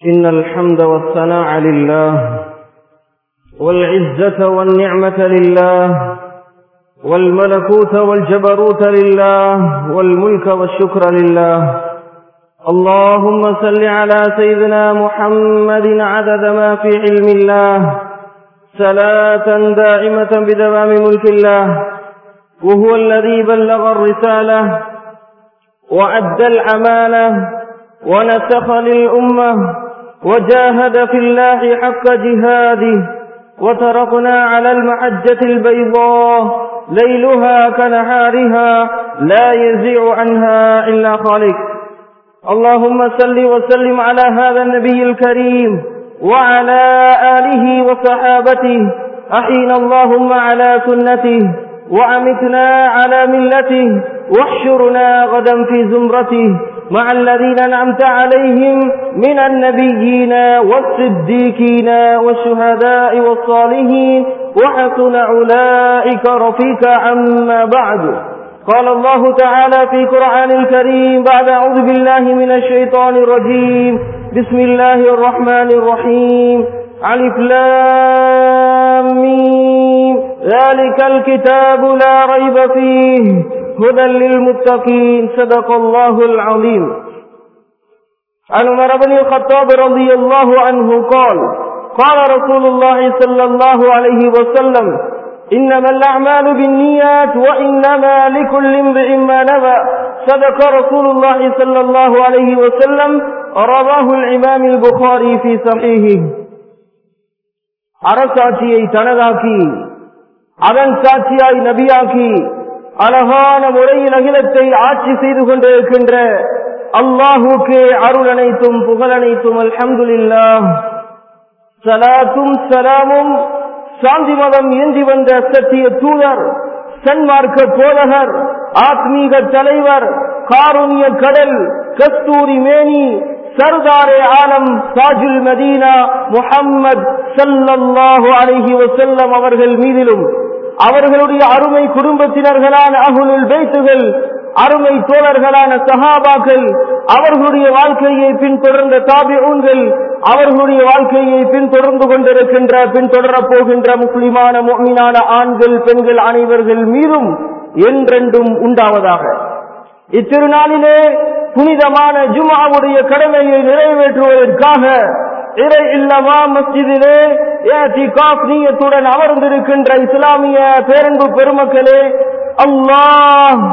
إن الحمد والثناء لله والعزة والنعمة لله والملكوت والجبروت لله والملك والشكر لله اللهم صل على سيدنا محمد عدد ما في علم الله صلاة دائمة بدوام ملك الله وهو الذي بلغ الرسالة وأدى الأمانة ونسخ للأمة وجاهد في الله حق جهاده وتركنا على المحجة البيضاء ليلها كنهارها لا يزيع عنها إلا خالق اللهم صل وسلم على هذا النبي الكريم وعلى آله وصحابته أحينا اللهم على سنته وأمتنا على ملته واحشرنا غدا في زمرته مع الذين أنعمت عليهم من النبيين والصديقين والشهداء والصالحين وحسن أولئك رفيقا عما بعد قال الله تعالى في قرآن الكريم بعد أعوذ بالله من الشيطان الرجيم بسم الله الرحمن الرحيم ألف لام ميم ذلك الكتاب لا ريب فيه هدى للمتقين صدق الله العظيم عن عمر بن الخطاب رضي الله عنه قال قال رسول الله صلى الله عليه وسلم إنما الأعمال بالنيات وإنما لكل امرئ ما نوى صدق رسول الله صلى الله عليه وسلم رواه الإمام البخاري في صحيحه அரசாட்சியை தனதாக்கி அதன் சாட்சியாய் நபியாக்கி அழகான முறையில் அகிலத்தை ஆட்சி செய்து கொண்டிருக்கின்ற அல்லாஹுக்கு அருள் அனைத்தும் புகழ் அனைத்தும் அல்ஹம்துல்லா சலாத்தும் சலாமும் சாந்தி மதம் ஏந்தி வந்த சத்திய தூதர் சன்மார்க்க போதகர் ஆத்மீக தலைவர் காருண்ய கடல் கஸ்தூரி மேனி சர்தாரே ஆலம் தாஜுல் மதீனா முஹம்மது சல்லல்லாஹு அலைஹி வசல்லம் அவர்கள் மீதிலும் அவர்களுடைய அருமை குடும்பத்தினர்களான அகுலுல் பைத்துகள் அருமை தோழர்களான சஹாபாக்கள் அவர்களுடைய வாழ்க்கையை பின்தொடர்ந்த தாபிஊன்கள் அவர்களுடைய வாழ்க்கையை பின்தொடர்ந்து கொண்டிருக்கின்ற பின்தொடரப் போகின்ற முஸ்லிமான மீனான ஆண்கள் பெண்கள் அனைவர்கள் மீதும் என்றென்றும் உண்டாவதாக இத்திருநாளிலே புனிதமான ஜுமாவுடைய கடமையை நிறைவேற்றுவதற்காக இறை இல்லமா மஸ்ஜிதிலே நீயத்துடன் அமர்ந்திருக்கின்ற இஸ்லாமிய பேரன்பு பெருமக்களே அல்லாஹ்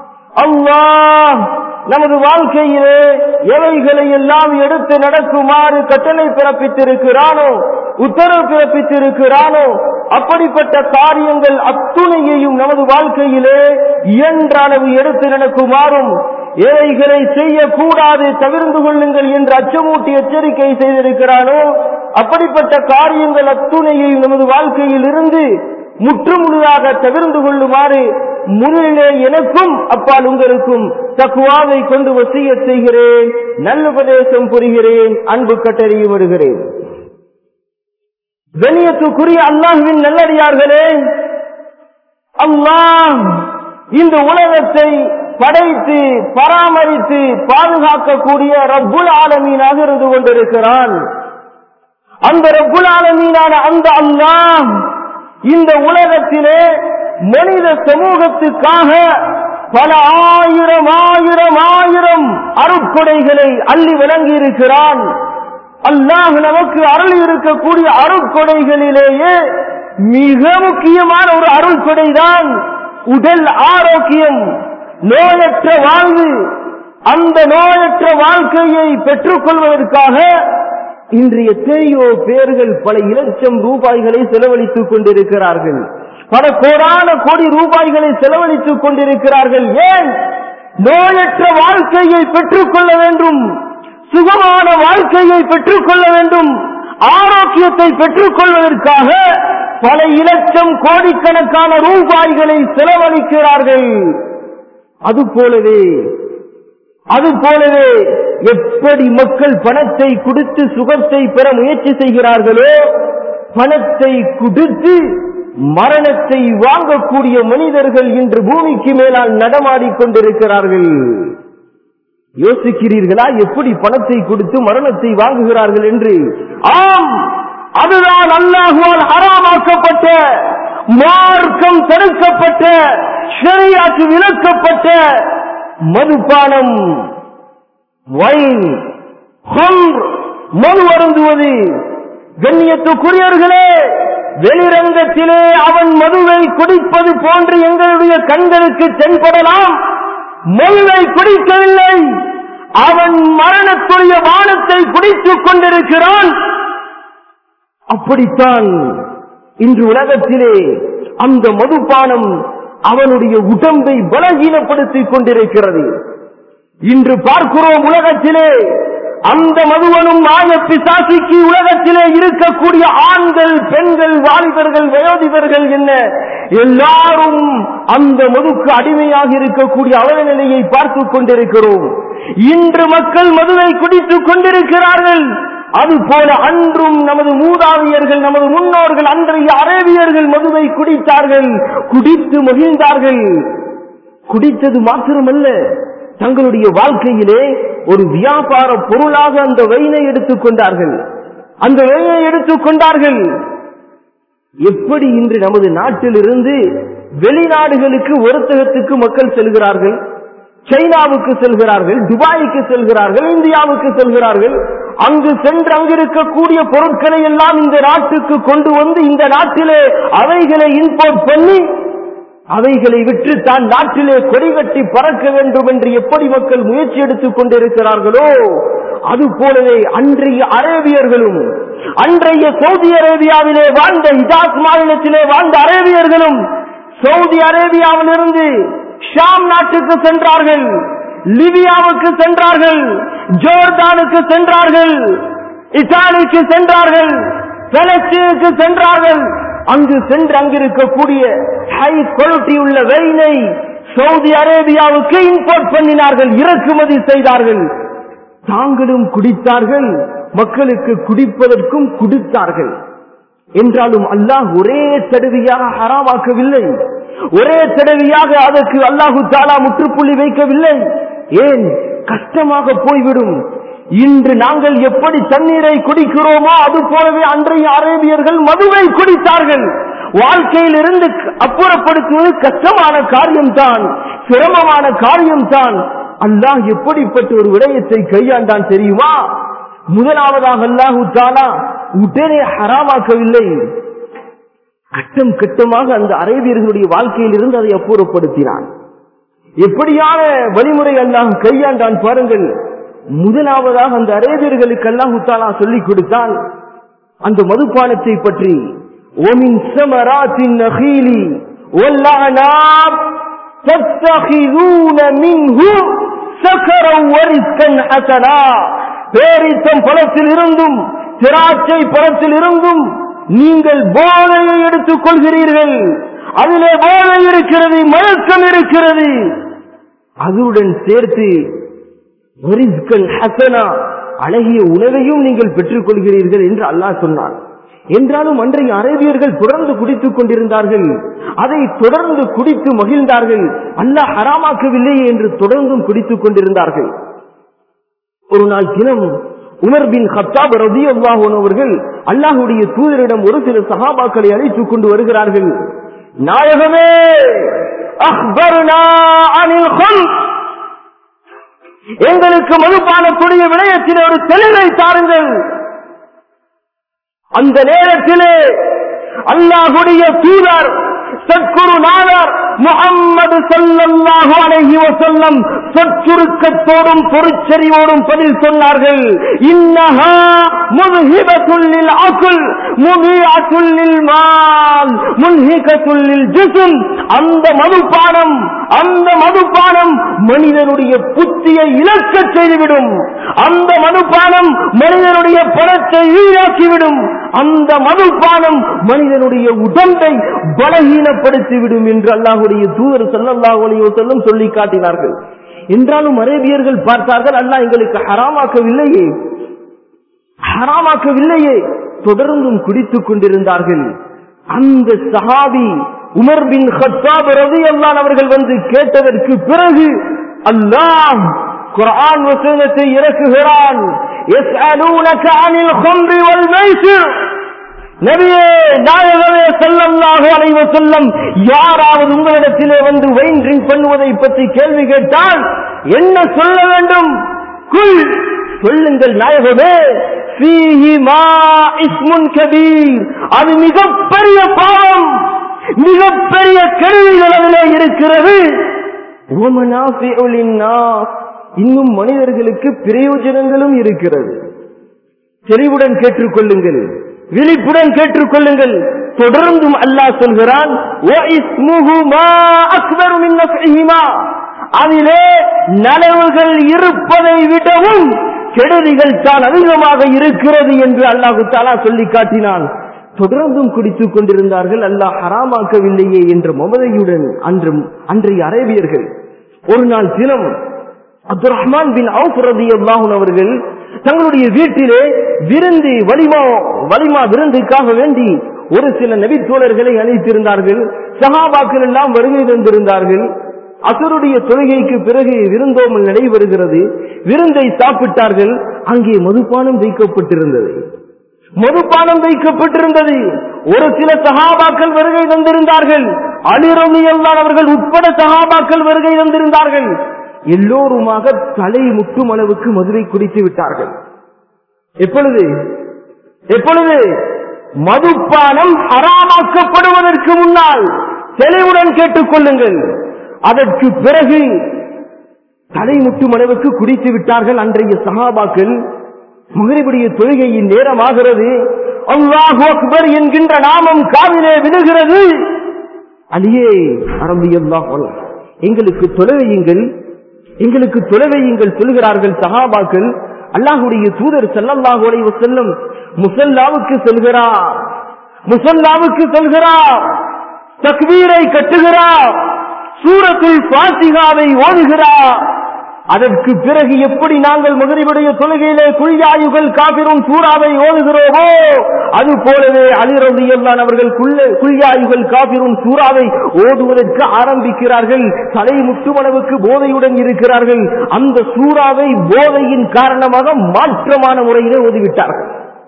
அல்லாஹ் நமது வாழ்க்கையிலே எவைகளை எல்லாம் எடுத்து நடக்குமாறு கட்டளை பிறப்பித்திருக்கிறானோ உத்தரவு பிறப்பித்திருக்கிறானோ அப்படிப்பட்ட காரியங்கள் அத்துணையையும் நமது வாழ்க்கையிலே இயன்ற அளவு எடுத்து நடக்குமாறும் எவைகளை செய்யக்கூடாது தவிர்ந்து கொள்ளுங்கள் என்று அச்சமூட்டி எச்சரிக்கை செய்திருக்கிறானோ அப்படிப்பட்ட காரியங்கள் அத்துணையையும் நமது வாழ்க்கையில் இருந்து முற்றுமுழுதாக தவிர்ந்து கொள்ளுமாறு முதலிலே எனக்கும் அப்பால் உங்களுக்கும் தக்குவாவை கொண்டு வசிய செய்கிறேன் நல்லுபதேசம் புரிகிறேன் அன்பு கட்டறிய வருகிறேன் கணியத்துக்குரிய அல்லாஹுவின் நல்லடியார்களே அல்லாஹ் இந்த உலகத்தை படைத்து பராமரித்து பாதுகாக்கக்கூடிய ரப்புல் ஆலமீனாக இருந்து கொண்டிருக்கிறான் அந்த ரப்புல் ஆலமீனான அந்த அல்லாஹ் இந்த உலகத்திலே மனித சமூகத்துக்காக பல ஆயிரம் ஆயிரம் ஆயிரம் அருட்கொடைகளை அள்ளி வழங்கி இருக்கிறான் அல்லாஹ் நமக்கு அருள் இருக்கக்கூடிய அருட்கொடைகளிலேயே மிக முக்கியமான ஒரு அருள்கொடைதான் உடல் ஆரோக்கியம் நோயற்ற வாழ்வு அந்த நோயற்ற வாழ்க்கையை பெற்றுக் கொள்வதற்காக இன்று எத்தனையோ பேர்கள் பல இலட்சம் ரூபாய்களை செலவழித்துக் கொண்டிருக்கிறார்கள் பல கோடான கோடி ரூபாய்களை செலவழித்துக் கொண்டிருக்கிறார்கள் ஏன் நோயற்ற வாழ்க்கையை பெற்றுக் கொள்ள வேண்டும் சுகமான வாழ்க்கையை பெற்றுக் கொள்ள வேண்டும் ஆரோக்கியத்தை பெற்றுக் கொள்வதற்காக பல இலட்சம் கோடிக்கணக்கான ரூபாய்களை செலவழிக்கிறார்கள் அது போலவே அது போலவே எப்படி மக்கள் பணத்தை கொடுத்து சுகத்தை பெற முயற்சி செய்கிறார்களோ பணத்தை கொடுத்து மரணத்தை வாங்கக்கூடிய மனிதர்கள் இன்று பூமிக்கு மேலால் நடமாடிக் கொண்டிருக்கிறார்கள் யோசிக்கிறீர்களா எப்படி பணத்தை கொடுத்து மரணத்தை வாங்குகிறார்கள் என்று ஆம் அதுதான் அல்லாஹுவால் ஹராமாக்கப்பட்ட மார்க்கம் தடுக்கப்பட்ட ஷரியாக்கு விலக்கப்பட்ட மதுபானம் வைன் ஹம்ர், மது அருந்துவது கண்ணியத்துக்குரியவர்களே வெளிரங்கத்திலே அவன் மதுவை குடிப்பது போன்று எங்களுடைய கண்களுக்கு தென்படலாம் மதுவை குடிக்கவில்லை அவன் மரணத்துடைய வானத்தை குடித்துக் கொண்டிருக்கிறான் அப்படித்தான் இன்று உலகத்திலே அந்த மதுபானம் அவனுடைய உடம்பை பலகீனப்படுத்திக் கொண்டிருக்கிறது இன்று பார்க்கிறோம் உலகத்திலே அந்த மதுவனும் மாய பிசாசிக்கு உலகத்திலே இருக்கக்கூடிய ஆண்கள் பெண்கள் வாலிபர்கள் வயோதிபர்கள் என்ன எல்லாரும் அந்த மதுக்கு அடிமையாக இருக்கக்கூடிய அவல நிலையை பார்த்துக் கொண்டிருக்கிறோம் இன்று மக்கள் மதுவை குடித்துக் கொண்டிருக்கிறார்கள் அதுபோல அன்றும் நமது மூதாதையர்கள் நமது முன்னோர்கள் அன்றைய அரேபியர்கள் மதுவை குடித்தார்கள் குடித்து மகிழ்ந்தார்கள் குடித்தது மாத்திரமல்ல தங்களுடைய வாழ்க்கையிலே ஒரு வியாபார பொருளாக அந்த வைனை எடுத்துக் கொண்டார்கள் அந்த வைனை எடுத்துக் கொண்டார்கள் எப்படி இன்று நமது நாட்டிலிருந்து வெளிநாடுகளுக்கு ஒருத்தகத்துக்கு மக்கள் செல்கிறார்கள் சைனாவுக்கு செல்கிறார்கள் துபாய்க்கு செல்கிறார்கள் இந்தியாவுக்கு செல்கிறார்கள் அங்கு சென்று அங்கிருக்கக்கூடிய பொருட்களை எல்லாம் இந்த நாட்டுக்கு கொண்டு வந்து இந்த நாட்டிலே அவைகளை இம்போர்ட் பண்ணி அவைகளை விற்று தான் நாட்டிலே கொடி கட்டி பறக்க வேண்டும் என்று எப்படி மக்கள் முயற்சி எடுத்துக் கொண்டிருக்கிறார்களோ அது போலவே அன்றைய அரேபியர்களும் அன்றைய சவுதி அரேபியாவிலே வாழ்ந்த ஹிஜாஸ் மாநிலத்திலே வாழ்ந்த அரேபியர்களும் சவுதி அரேபியாவிலிருந்து ஷாம் நாட்டுக்கு சென்றார்கள் லிபியாவுக்கு சென்றார்கள் ஜோர்தானுக்கு சென்றார்கள் இத்தாலிக்கு சென்றார்கள் பலஸ்தீனுக்கு சென்றார்கள் அங்கு சென்று அங்கிருக்கக்கூடிய ஹை குவாலிட்டி உள்ள வெயினை சவுதி அரேபியாவுக்கு இம்போர்ட் பண்ணினார்கள் இறக்குமதி செய்தார்கள் தாங்களும் குடித்தார்கள் மக்களுக்கு குடிப்பதற்கும் குடித்தார்கள் என்றாலும் அல்லாஹ் ஒரே தடவையாக ஹராமாக்கவில்லை ஒரே தடவையாக அதற்கு அல்லாஹு தாலா முற்றுப்புள்ளி வைக்கவில்லை ஏன் கஷ்டமாக போய்விடும் இன்று நாங்கள் எப்படி தண்ணீரை குடிக்கிறோமோ அது போலவே அன்றைய அரேபியர்கள் மதுவை குடித்தார்கள் வாழ்க்கையில் இருந்து அப்புறப்படுத்துவது கஷ்டமான காரியம்தான் சிரமமான காரியம்தான் அல்லாஹ் எப்படிப்பட்ட ஒரு விடயத்தை கையாண்டான் தெரியுமா முதலாவதாக அல்லாஹு தாலா உடனே ஹராமாக்கவில்லை கட்டம் கட்டமாக அந்த அரேபியர்களுடைய வாழ்க்கையில் இருந்து அதை அப்புறப்படுத்தினான் எப்படியான வழிமுறை அல்லாஹ் கையாண்டான் பாருங்கள் முதலாவதாக அந்த அரேபியர்களுக்கு அல்லாஹு தாலா சொல்லிக் கொடுத்தான் அந்த மதுபானத்தை பற்றி ஓமின் சமராத்தின் நகீலி والأعناب تتخذون منه سكرا ورزقا حسنا பேரித்தம் பழத்தில் இருந்தும் திராட்சை பழத்தில் இருந்தும் நீங்கள் போதையை எடுத்துக் கொள்கிறீர்கள் அதிலே போதை இருக்கிறது மயக்கம் இருக்கிறது அதுடன் சேர்த்து ஒரிஸ்கல் ஹசனா அழகிய உணவையும் நீங்கள் பெற்றுக் கொள்கிறீர்கள் என்று அல்லாஹ் சொன்னான் என்றாலும் அன்றைய அரேபியர்கள் தொடர்ந்து குடித்துக் கொண்டிருந்தார்கள் அதை தொடர்ந்து குடித்து மகிழ்ந்தார்கள் அல்லாஹ் ஹராமாக்கவில்லை என்று தொடர்ந்தும் குடித்துக் கொண்டிருந்தார்கள் ஒரு நாள் தினம் உமர் பின் ஹத்தாப் ரதி அவர்கள் அல்லாஹுடைய தூதரிடம் ஒரு சில சகாபாக்களை அழைத்துக் கொண்டு வருகிறார்கள் நாயகமே அஹ்பர்னா அனில் ஹம்ஸ் எங்களுக்கு மதுபானத்துடைய விடயத்தில் ஒரு தெளிவை தாருங்கள் அந்த நேரத்திலே அல்லாஹுடைய தூதர் சத்குரு நாதர் முகம்மது சல்லல்லாஹு அலைஹி வஸல்லம் சொற்சுருக்கத்தோடும் பொருச்செறிவோடும் பதில் சொன்னார்கள் இன்னஹா முதுஹிபத்துல் லில் அக்ல் முதியத்துல் லில் மால் முன்ஹிகத்துல் லில் ஜிஸ்ம் அந்த மதுபானம் அந்த மதுபானம் மனிதனுடைய புத்தியை இழக்க செய்துவிடும் அந்த மதுபானம் மனிதனுடைய பணத்தை வீணாக்கிவிடும் அந்த மதுபானம் மனிதனுடைய உடம்பை பலகீனப்படுத்திவிடும் என்று அல்லாஹுடைய தூதர் சல்லல்லாஹு அலைஹி வஸல்லம் சொல்லி காட்டினார்கள் என்றாலும் அரேபியர்கள் பார்த்தார்கள் அல்லாஹ் எங்களுக்கு ஹராமாக்கவில்லையே ஹராமாக்கவில்லையே தொடர்ந்தும் குடித்துக் கொண்டிருந்தார்கள் அந்த சஹாபி உமர் பின் ஹத்தாப் ரதி அல்லான் அவர்கள் வந்து கேட்டதற்கு பிறகு அல்லாஹ் குர்ஆன் வசனத்தை இறக்குகிறான் يسألونك عن الخمر والميسر நபியே நாயகமே ஸல்லல்லாஹு அலைஹி வஸல்லம் யாராவது உங்களிடத்திலே வந்து வைன் ட்ரிங்க் பண்ணுவதை பற்றி கேள்வி கேட்டால் என்ன சொல்ல வேண்டும் குல் சொல்லுங்கள் நாயகமே ஃபீஹி மா இஸ்முன் கபீர் அது மிகப்பெரிய பாவம் மிகப்பெரிய கேள்விகள் அதிலே இருக்கிறது உமனாஃபிஉ லின்னாஸ். இன்னும் மனிதர்களுக்கு பிரயோஜனங்களும் இருக்கிறது தெளிவுடன் கேட்டுக்கொள்ளுங்கள் விழிப்புடன் கேட்டுக்கொள்ளுங்கள் தொடர்ந்தும் அல்லாஹ் சொல்கிறான் وَإِثْمُهُ مَا أَكْبَرُ مِنْ نَفْعِهِمَا. அதிலே நலவுகள் இருப்பதை விடவும் கெடுதிகள் தான் அதிகமாக இருக்கிறது என்று அல்லாஹு தாலா சொல்லி காட்டினான் தொடர்ந்தும் குடித்துக் கொண்டிருந்தார்கள் அல்லாஹ் ஹராமாக்கவில்லையே என்ற மமதையுடன் அன்று அன்றைய அரேபியர்கள் ஒரு நாள் தினம் அப்துல் ரஹ்மான் பின் அவுப் ரலியல்லாஹு அவர்கள் தங்களுடைய வீட்டிலே விருந்து வலிமா வலிமா விருந்துக்காக வேண்டி ஒரு சில நபி தோழர்களை அழைத்திருந்தார்கள் சஹாபாக்கள் எல்லாம் வருகை தந்திருந்தார்கள் அசருடைய தொழுகைக்கு பிறகு விருந்தோமல் நடைபெறுகிறது விருந்தை சாப்பிட்டார்கள் அங்கே மதுபானம் வைக்கப்பட்டிருந்தது மதுபானம் வைக்கப்பட்டிருந்தது ஒரு சில சகாபாக்கள் வருகை தந்திருந்தார்கள் அலிரமி அவர்கள் உட்பட சகாபாக்கள் வருகை தந்திருந்தார்கள் எல்லோருமாக தலை முட்டும் அளவுக்கு மதுவை குடித்து விட்டார்கள் எப்பொழுது எப்பொழுது மதுப்பானம் ஹராமாக்கப்படுவதற்கு முன்னால் தெளிவுடன் கேட்டுக் கொள்ளுங்கள் அதற்கு பிறகு தலை முட்டும் அளவுக்கு குடித்து விட்டார்கள் அன்றைய சகாபாக்கள் மகரிபுடைய தொழுகையின் நேரமாகிறது அல்லாஹு அக்பர் என்கின்ற நாமம் காதிலே விழுகிறது அலியே அரம்பியல்லாஹ் எங்களுக்கு தொலைவையுங்கள் எங்களுக்கு தொலைவையுங்கள் சொல்கிறார்கள் சஹாபாக்கள் அல்லாஹுடைய தூதர் ஸல்லல்லாஹு அலைஹி வஸல்லம் முசல்லாவுக்கு செல்கிறார் முசல்லாவுக்கு செல்கிறார் தக்பீரை கட்டுகிறார் சூரத்துல் ஃபாத்திகாவை ஓதுகிறார் அதற்கு பிறகு எப்படி நாங்கள் மகரிபுடைய தொழுகையிலே குழியாயுகள் காபிரும் சூறாவை ஓதுகிறோமோ அது போலவே அலிரதியல்லான் அவர்கள் குழியாயுகள் காபிரும் சூறாவை ஓதுவதற்கு ஆரம்பிக்கிறார்கள் தலை முட்டுமளவுக்கு போதையுடன் இருக்கிறார்கள் அந்த சூறாவை போதையின் காரணமாக மாற்றமான முறையிலே ஓதிவிட்டார்கள்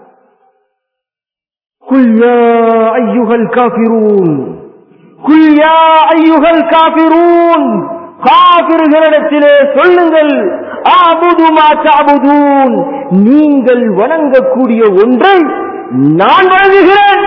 குல்யா ஐயுகள் காபிரூன் குல்யா ஐயுகள் காபிரூன் காபிர்களிடத்திலே சொல்லுங்கள் ஆபுதுமா தாபுதூன் நீங்கள் வணங்கக்கூடிய ஒன்றை நான் வணங்குகிறேன்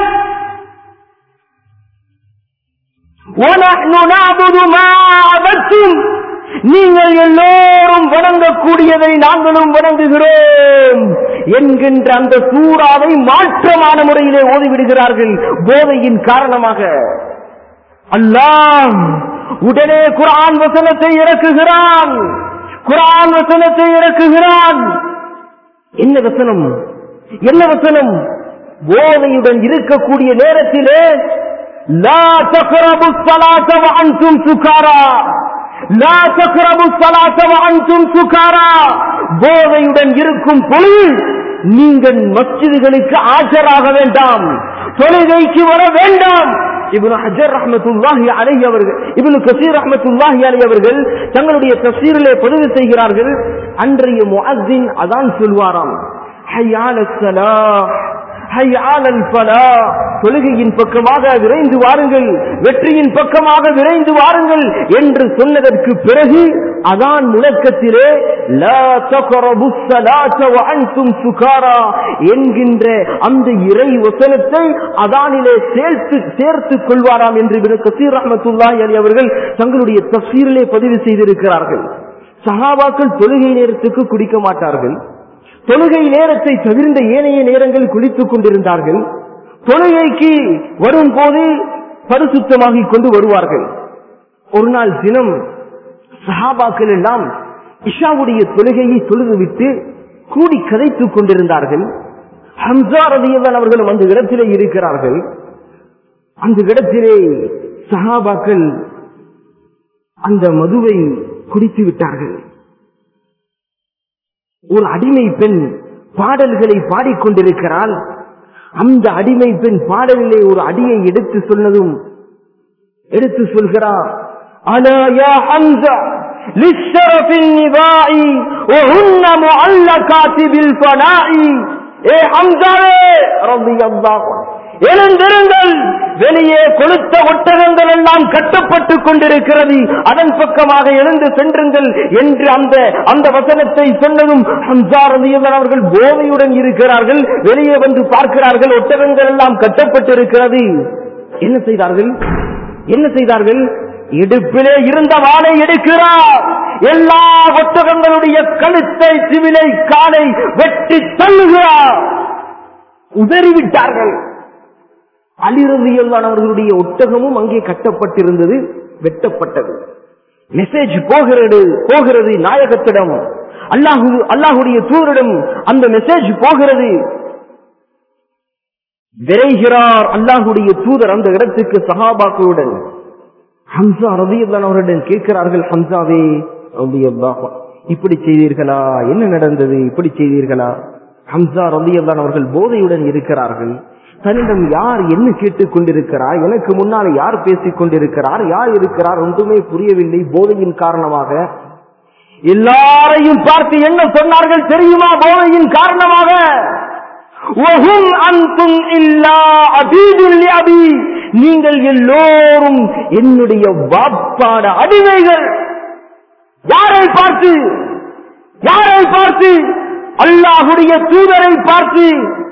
وَنَحْنُ نَعْبُدُ مَا عَبَدتُّمْ நீங்கள் எல்லோரும் வணங்கக்கூடியதை நாங்களும் வணங்குகிறோம் என்கின்ற அந்த சூறாவை மாற்றமான முறையிலே ஓதிவிடுகிறார்கள் போதையின் காரணமாக அல்லாஹ் உடனே குரான் வசனத்தை இறக்குகிறான் குரான் வசனத்தை இறக்குகிறான் என்ன வசனம் என்ன வசனம் போதையுடன் இருக்கக்கூடிய நேரத்திலே லா தக்ரபு ஸலாத வஅன்தும் சுகாரா லா தக்ரபு ஸலாத வஅன்தும் சுகாரா போதையுடன் இருக்கும் பொழுது நீங்கள் மஸ்ஜிதுகளுக்கு ஆஜராக வேண்டாம் தொழுகைக்கு வர வேண்டாம் இப்னு ஹஜர் ரஹ்மத்துல்லாஹி அலைஹி அவர்கள் இப்னு கசீர் ரஹ்மத்துல்லாஹி அலைஹி அவர்கள் தங்களுடைய தஃசீரிலே பதிவு செய்கிறார்கள் அன்றைய முஅஸ்ஸின் அதான் சொல்வாராம் ஹய்யால ஸலாஹ் ஹய்யாலல் ஃபலாஹ் தொழுகையின் பக்கமாக விரைந்து வாருங்கள் வெற்றியின் பக்கமாக விரைந்து வாருங்கள் என்று சொன்னதற்கு பிறகு அதான் முழக்கத்திலே லா தக்ரபு ஸலாத வஅன்தும் சுகாரா என்கின்ற அந்த இறை வசனத்தை அதானிலே சேர்த்து சேர்த்துக் கொள்வாராம் என்று இப்னு கசீர் ரஹ்மத்துல்லாஹி அலைஹி அவர்கள் தங்களுடைய தஃசீரிலே பதிவு செய்திருக்கிறார்கள் சஹாபாக்கள் தொழுகை நேரத்துக்கு குடிக்க மாட்டார்கள் தொழுகை நேரத்தை தவிர்ந்த ஏனைய நேரங்கள் குளித்துக் கொண்டிருந்தார்கள் தொழுகைக்கு வரும்போது பரிசுத்தமாகிக் கொண்டு வருவார்கள் ஒரு நாள் தினம் சஹாபாக்கள் எல்லாம் இஷாவுடைய தொழுகையை தொழுதுவிட்டு கூடி கதைத்துக் கொண்டிருந்தார்கள் ஹம்சா ரதியல்லான் அவர்களும் அந்த இடத்திலே இருக்கிறார்கள் அந்த இடத்திலே சஹாபாக்கள் அந்த மதுவை குடித்து விட்டார்கள் ஒரு அடிமை பெண் பாடல்களை பாடிக்கொண்டிருக்கிறாள் அந்த அடிமை பெண் பாடலிலே ஒரு அடியை எடுத்து சொன்னதும் எடுத்து சொல்கிறார் அலா யா ஹம்சா للشرف النباء وهن معلقات بالفناء ஏ ஹம்சாவே ரலியல்லாஹு எழுந்திருங்கள் வெளியே கொளுத்த ஒட்டகங்கள் எல்லாம் கட்டப்பட்டுக் கொண்டிருக்கிறது அதன் பக்கமாக எழுந்து சென்றுங்கள் என்று அந்த அந்த வசனத்தை சொன்னதும் ஹம்சா ரலியல்லாஹு அவர்கள் போதையுடன் இருக்கிறார்கள் வெளியே வந்து பார்க்கிறார்கள் ஒட்டகங்கள் எல்லாம் கட்டப்பட்டிருக்கிறது என்ன செய்தார்கள் என்ன செய்தார்கள் இடுப்பிலே இருந்த வாளை எடுக்கிறார் எல்லா ஒட்டகங்களுடைய கழுத்தை சிவிலை காலை வெட்டி தள்ளுகிறார் உதறிவிட்டார்கள் அலிரதியல்லானவர்களுடைய ஒட்டகமும் அங்கே கட்டப்பட்டிருந்தது வெட்டப்பட்டது மெசேஜ் போகிறது போகிறது நாயகத்திடம் அல்லாஹு அல்லாஹுடைய தூரிடம் அந்த மெசேஜ் போகிறது விரைகிறார் அல்லாஹுடைய தூதர் அந்த இடத்துக்கு சஹாபாக்களுடன் ஹம்சா ரதியல்லான் அவரிடம் கேட்கிறார்கள் ஹம்சாவே ரலியல்லாஹு இப்படி செய்தீர்களா என்ன நடந்தது இப்படி செய்தீர்களா ஹம்சா ரலியல்லான் அவர்கள் போதையுடன் இருக்கிறார்கள் தன்னிடம் யார் என்ன கேட்டுக் கொண்டிருக்கிறார் எனக்கு முன்னால் யார் பேசிக் கொண்டிருக்கிறார் யார் இருக்கிறார் ஒன்றுமே புரியவில்லை போதையின் காரணமாக எல்லாரையும் பார்த்து என்ன சொன்னார்கள் தெரியுமா போதையின் காரணமாக وَهُمْ أَنْتُمْ إِلَّا عَبِيدٌ لِأَبِي நீங்கள் எல்லோரும் என்னுடைய வாப்பாட அடிமைகள் யாரை பார்த்து யாரை பார்த்து அல்லாஹுடைய தூதரை பார்த்து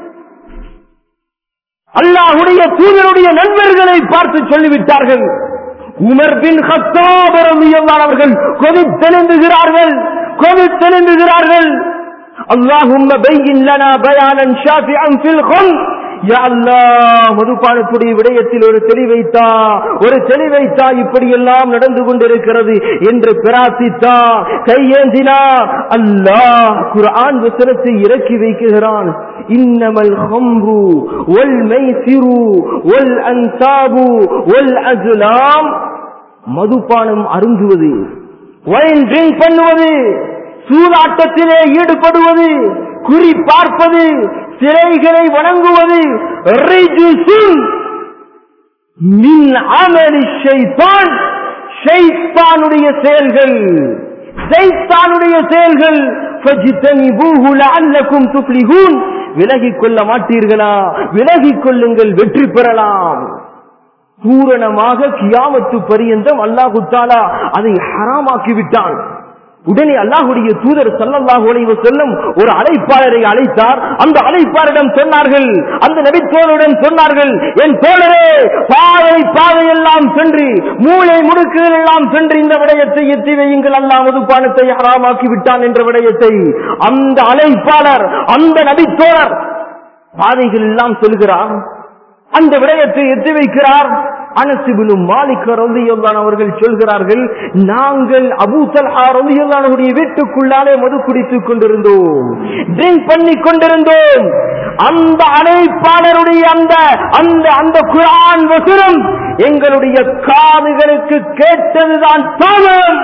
அல்லாஹுடைய தூதருடைய நண்பர்களை பார்த்து சொல்லிவிட்டார்கள் உமர் பின் ஹத்தாப் ரலியல்லாஹு அவர்கள் கொதித்தெழுந்துகிறார்கள் கொதித்தெழுந்துகிறார்கள் اللهم بين لنا بيانا شافعا في الخلق யா அல்லாஹ் மதுபானத்துடைய விடயத்தில் ஒரு தெளிவைத்தா ஒரு தெளிவைத்தா இப்படி எல்லாம் நடந்து கொண்டிருக்கிறது என்று பிரார்த்தித்தா கையேந்தினா அல்லாஹ் குர்ஆன் வசனத்தை இறக்கி வைக்குகிறான் இன்னமல் ஹம்ரு வல் மைசிரு வல் அன்சாபு வல் அஸ்லாம் மதுபானம் அருந்துவது வைன் ட்ரிங்க் பண்ணுவது சூதாட்டத்திலே ஈடுபடுவது குறி பார்ப்பது சிலைகளை வணங்குவது ரிஜுசுன் மின் அமலி ஷைத்தான் ஷைத்தானுடைய செயல்கள் ஷைத்தானுடைய செயல்கள் ஃபஜ்தனிபூஹு லஅல்லக்கும் துஃப்லிஹூன் விலகிக் கொள்ள மாட்டீர்களா விலகிக் கொள்ளுங்கள் வெற்றி பெறலாம் பூரணமாக கியாமத்து பரியந்தம் அல்லாஹு தாலா அதை ஹராமாக்கி விட்டான் உடனே அல்லாஹுடைய தூதர் சல்லல்லாஹு அலைஹி வஸல்லம் ஒரு அழைப்பாளரை அழைத்தார் அந்த அழைப்பாளரிடம் சொன்னார்கள் அந்த நபித்தோருடன் சொன்னார்கள் என் தோழரே பாதை பாதை எல்லாம் சென்று மூளை முடுக்குகள் எல்லாம் சென்று இந்த விடயத்தை எத்தி வையுங்கள் அல்லாஹ் மதுபானத்தை ஹராமாக்கி விட்டான் என்ற விடயத்தை அந்த அழைப்பாளர் அந்த நபித்தோழர் பாதைகள் எல்லாம் சொல்கிறார் அந்த விடயத்தை எத்தி வைக்கிறார் அனசிபிலும் மாலிக் ரலியல்லான் அவர்கள் சொல்கிறார்கள் நாங்கள் அபூ தல்ஹா ரலியல்லானுடைய வீட்டுக்குள்ளாலே மது குடித்துக் கொண்டிருந்தோம் ட்ரிங்க் பண்ணி கொண்டிருந்தோம் அந்த அழைப்பாளருடைய அந்த அந்த அந்த குரான் வசனம் எங்களுடைய காதுகளுக்கு கேட்டதுதான் தானம்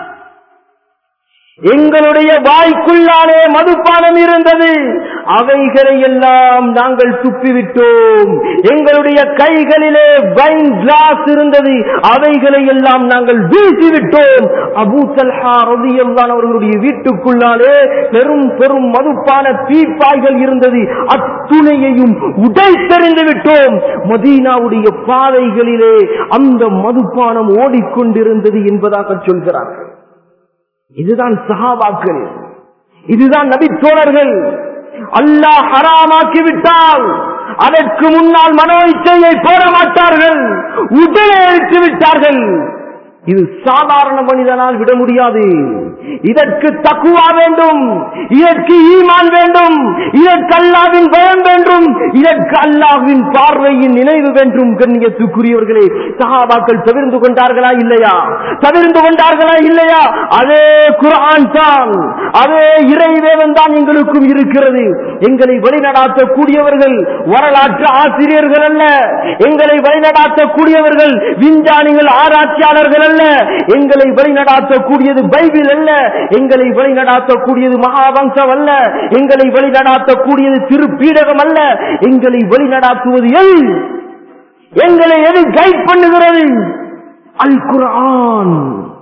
எங்களுடைய வாய்க்குள்ளாலே மதுபானம் இருந்தது அவைகளை எல்லாம் நாங்கள் துப்பிவிட்டோம் எங்களுடைய கைகளிலே வைன் கிளாஸ் இருந்தது அவைகளை எல்லாம் நாங்கள் வீசிவிட்டோம் அபூ தல்ஹா ரலியல்லாஹு அவர்களுடைய வீட்டுக்குள்ளாலே பெரும் பெரும் மதுப்பான தீப்பாய்கள் இருந்தது அத்துணையையும் உடைத்தெறிந்து விட்டோம் மதீனாவுடைய பாதைகளிலே அந்த மதுப்பானம் ஓடிக்கொண்டிருந்தது என்பதாக சொல்கிறார்கள் இதுதான் சஹாபாக்கள் இதுதான் நபி தோழர்கள் அல்லாஹ் ஹராமாக்கி விட்டால் அதற்கு முன்னால் மனோ இச்சையை போட மாட்டார்கள் உடனே எடுத்து விட்டார்கள் இது சாதாரண மனிதனால் விட முடியாது இதற்கு தக்குவா வேண்டும் இதற்கு ஈமான் வேண்டும் இதற்கு அல்லாவின் பயம் வேண்டும் இதற்கு அல்லாவின் பார்வையின் நினைவு வேண்டும் கண்ணியத்துக்குரியவர்களே சஹாபாக்கள் தவிர்ந்து கொண்டார்களா இல்லையா தவிர்ந்து கொண்டார்களா இல்லையா அதே குரான் தான் அதே இறைவேதம் தான் எங்களுக்கும் இருக்கிறது எங்களை வழிநடாத்தக்கூடியவர்கள் வரலாற்று ஆசிரியர்கள் அல்ல எங்களை வழிநடாத்தக்கூடியவர்கள் விஞ்ஞானிகள் ஆராய்ச்சியாளர்கள் அல்ல எங்களை வழிநடாத்தக்கூடியது பைபிள் அல்ல எங்களை வழிநடாத்தக்கூடியது மகாவம்சம் அல்ல எங்களை வழிநடாத்தக்கூடியது திருப்பீடகம் அல்ல எங்களை வழிநடாத்துவது எது எங்களை எது கைட் பண்ணுகிறது அல் குர்ஆன்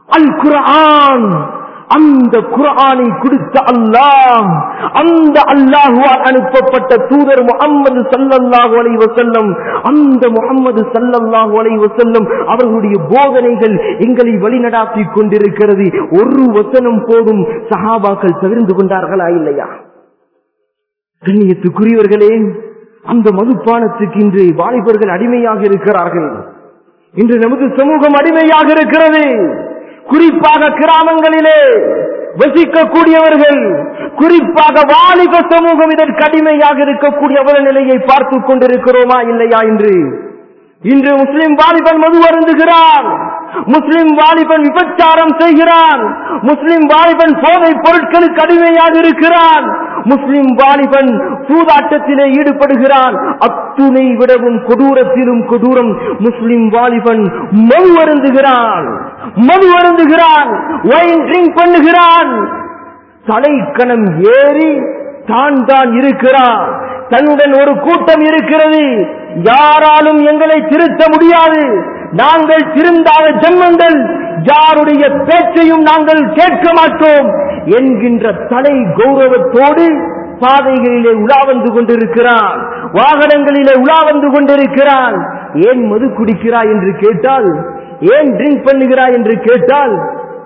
அல் குர்ஆன் அந்த குர்ஆனை கொடுத்த அல்லாஹ் அந்த அல்லாஹுவால் அனுப்பப்பட்ட தூதர் முகம்மது சல்லல்லாஹு அலைஹி வஸல்லம் அந்த முகம்மது சல்லல்லாஹு அலைஹி வஸல்லம் அவர்களுடைய போதனைகள் எங்களை வழிநடாத்தி கொண்டிருக்கிறது ஒரு வசனம் போதும் சஹாபாக்கள் தவிர்ந்து கொண்டார்களா இல்லையா கண்ணியத்துக்குரியவர்களே அந்த மதுப்பானத்துக்கு இன்று வாலிபர்கள் அடிமையாக இருக்கிறார்கள் இன்று நமது சமூகம் அடிமையாக இருக்கிறது குறிப்பாக கிராமங்களிலே வசிக்கக்கூடியவர்கள் குறிப்பாக வாலிப சமூகம் இதற்கு அடிமையாக இருக்கக்கூடிய அவல நிலையை பார்த்துக் கொண்டிருக்கிறோமா இல்லையா என்று இன்று முஸ்லிம் வாலிபன் மது அருந்துகிறான் முஸ்லிம் வாலிபன் விபச்சாரம் செய்கிறான் முஸ்லிம் வாலிபன் போதை பொருட்களுக்கு அடிமையாக இருக்கிறான் முஸ்லிம் வாலிபன் சூதாட்டத்திலே ஈடுபடுகிறான் அத்துணை விடவும் கொடூரத்திலும் கொடூரம் முஸ்லிம் வாலிபன் மது அருந்துகிறான் மது அருந்துகிறான் ஒயின் ட்ரிங்க் பண்ணுகிறான் தலைக்கணம் ஏறி தான் தான் இருக்கிறான் தன்னுடன் ஒரு கூட்டம் இருக்கிறது யாராலும் எங்களை திருத்த முடியாது நாங்கள் திருந்தாத ஜென்மங்கள் யாருடைய பேச்சையும் நாங்கள் கேட்க மாட்டோம் என்கின்ற தலை கௌரவத்தோடு பாதைகளிலே உலா வந்து கொண்டிருக்கிறான் வாகனங்களிலே உலா வந்து கொண்டிருக்கிறான் ஏன் மது குடிக்கிறாய் என்று கேட்டால் ஏன் ட்ரிங்க் பண்ணுகிறாய் என்று கேட்டால்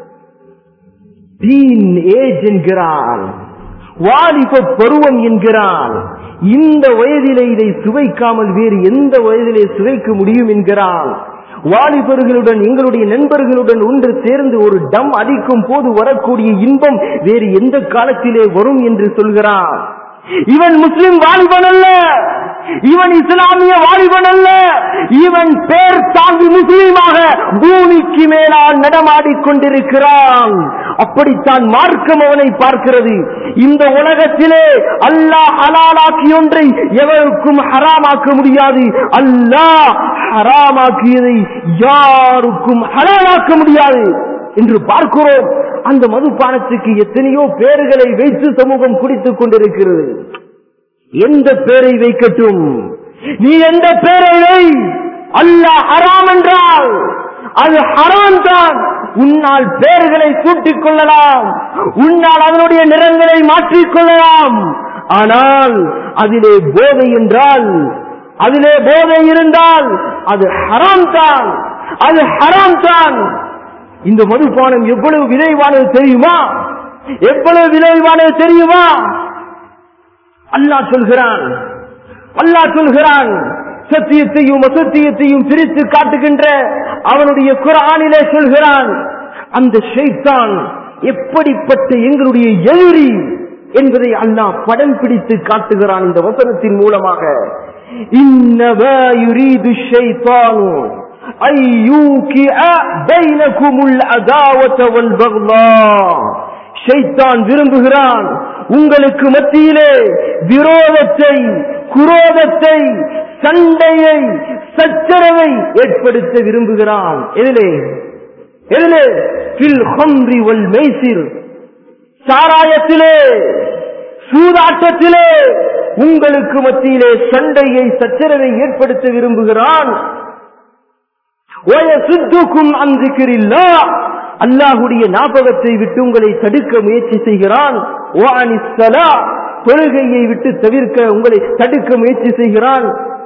டீன் ஏஜ் என்கிறான் வாலிப பருவம் என்கிறான் இந்த வயதிலே இதை சுவைக்காமல் வேறு எந்த வயதிலே சுவைக்க முடியும் என்கிறான் வாலிபர்களுடன் எங்களுடைய நண்பர்களுடன் ஒன்று சேர்ந்து ஒரு டம் அடிக்கும் போது வரக்கூடிய இன்பம் வேறு எந்த காலத்திலே வரும் என்று சொல்கிறான் இவன் முஸ்லிம் வாலிபன் அல்ல இவன் இஸ்லாமிய வாலிபன் அல்ல இவன் பேர் தாங்கி முஸ்லீமாக பூமிக்கு மேலால் நடமாடிக் கொண்டிருக்கிறான் அப்படித்தான் மார்க்கம் அவனை பார்க்கிறது இந்த உலகத்திலே அல்லாஹ் ஹலாலாக்கி ஒன்றை எவருக்கும் ஹராமாக்க முடியாது அல்லாஹ் ஹராமாக்கியதை யாருக்கும் ஹலாலாக்க முடியாது என்று பார்க்கிறோம் அந்த மதுபானத்துக்கு எத்தனையோ பேர்களை வைத்து சமூகம் குடித்துக் கொண்டிருக்கிறது எந்த பேரை வைக்கட்டும் நீ எந்த பேரை வை அல்லாஹ் ஹராம் என்றால் அது ஹராம் தான் உன்னால் பேர்களை சூட்டிக் கொள்ளலாம் உன்னால் அதனுடைய நிறங்களை மாற்றிக் கொள்ளலாம் ஆனால் அதிலே போதை என்றால் அதிலே போதை இருந்தால் அது ஹராம் தான் அது ஹராம் தான் இந்த மதுபானம் எவ்வளவு விளைவானது தெரியுமா எவ்வளவு விளைவானது தெரியுமா அல்லாஹ் சொல்கிறான் அல்லாஹ் சொல்கிறான் சத்தியத்தையும் அசத்தியத்தையும் பிரித்து காட்டுகின்ற அவனுடைய குரானிலே சொல்கிறான் அந்த ஷைத்தான் எப்படிப்பட்ட எங்களுடைய எதிரி என்பதை அல்லாஹ் படம் பிடித்து காட்டுகிறான் இந்த வசனத்தின் மூலமாக இன்னவா யுரீது ஷைத்தானு أن يوكئ بينكم العداوة والبغضاء ஷைத்தான் விரும்புகிறான் உங்களுக்கு மத்தியிலே விரோதத்தை குரோதத்தை சண்டையை சச்சரவை ஏற்படுத்த விரும்புகிறான் எதிலே எதிலே பில் ஹம்ரி வல் மெய்சிர் சாராயத்திலே சூதாட்டத்திலே உங்களுக்கு மத்தியிலே சண்டையை சச்சரவை ஏற்படுத்த விரும்புகிறான் சுத்துக்கும் அந்திக்கிறில்லா அல்லாஹுடைய ஞாபகத்தை விட்டு உங்களை தடுக்க முயற்சி செய்கிறான் தொழுகையை விட்டு தவிர்க்க உங்களை தடுக்க முயற்சி செய்கிறான்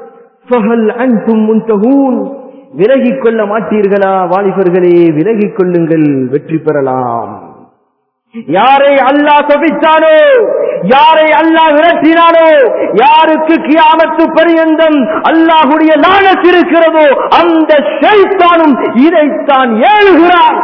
விலகிக் கொள்ள மாட்டீர்களா வாலிபர்களே விலகிக் கொள்ளுங்கள் வெற்றி பெறலாம் யாரை அல்லாஹ் சபித்தானோ யாரை அல்லாஹ் விரட்டினானோ யாருக்கு கியாமத்து பரியந்தம் அல்லாஹுடைய லானத் இருக்கிறதோ அந்த ஷைத்தானும் இதைத்தான் ஏழுகிறான்